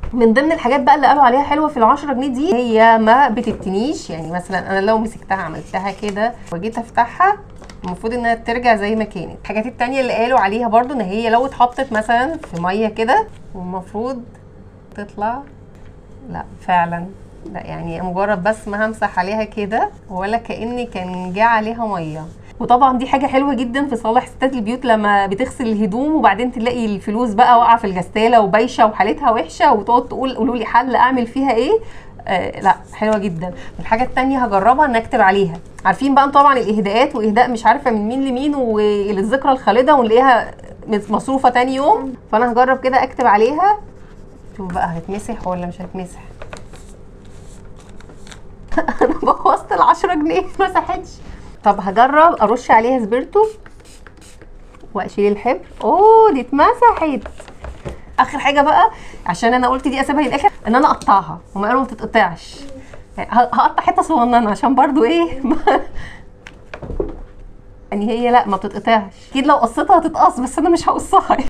من ضمن الحاجات بقى اللي قالوا عليها حلوه في العشرة جنيه دي هي ما بتتنيش يعني مثلا انا لو مسكتها عملتها كده وجيت افتحها المفروض انها ترجع زي ما كانت الحاجات التانية اللي قالوا عليها برضو ان هي لو اتحطت مثلا في ميه كده والمفروض تطلع لا فعلا لا يعني مجرد بس ما همسح عليها كده ولا كأن كان جه عليها ميه وطبعا دي حاجه حلوه جدا في صالح ستات البيوت لما بتغسل الهدوم وبعدين تلاقي الفلوس بقى واقعه في الغساله وبايشه وحالتها وحشه وتقعد تقول قولوا لي حل اعمل فيها ايه آه لا حلوه جدا الحاجه التانية هجربها ان اكتب عليها عارفين بقى طبعا الاهداءات واهداء مش عارفه من مين لمين وللذكرى الخالده ونلاقيها مصروفه تاني يوم فانا هجرب كده اكتب عليها شوف بقى هتمسح ولا مش هتمسح انا بوظت ال 10 جنيه ما مسحتش طب هجرب ارش عليها سبيرتو واشيل الحبر اوه دي اتمسحت اخر حاجه بقى عشان انا قلت دي اسيبها للاخر ان انا اقطعها هم قالوا ما تتقطعش يعني ه- هقطع حته صغننه عشان برضو ايه ما- يعني هي لا ما بتتقطعش اكيد لو قصيتها هتتقص بس انا مش هقصها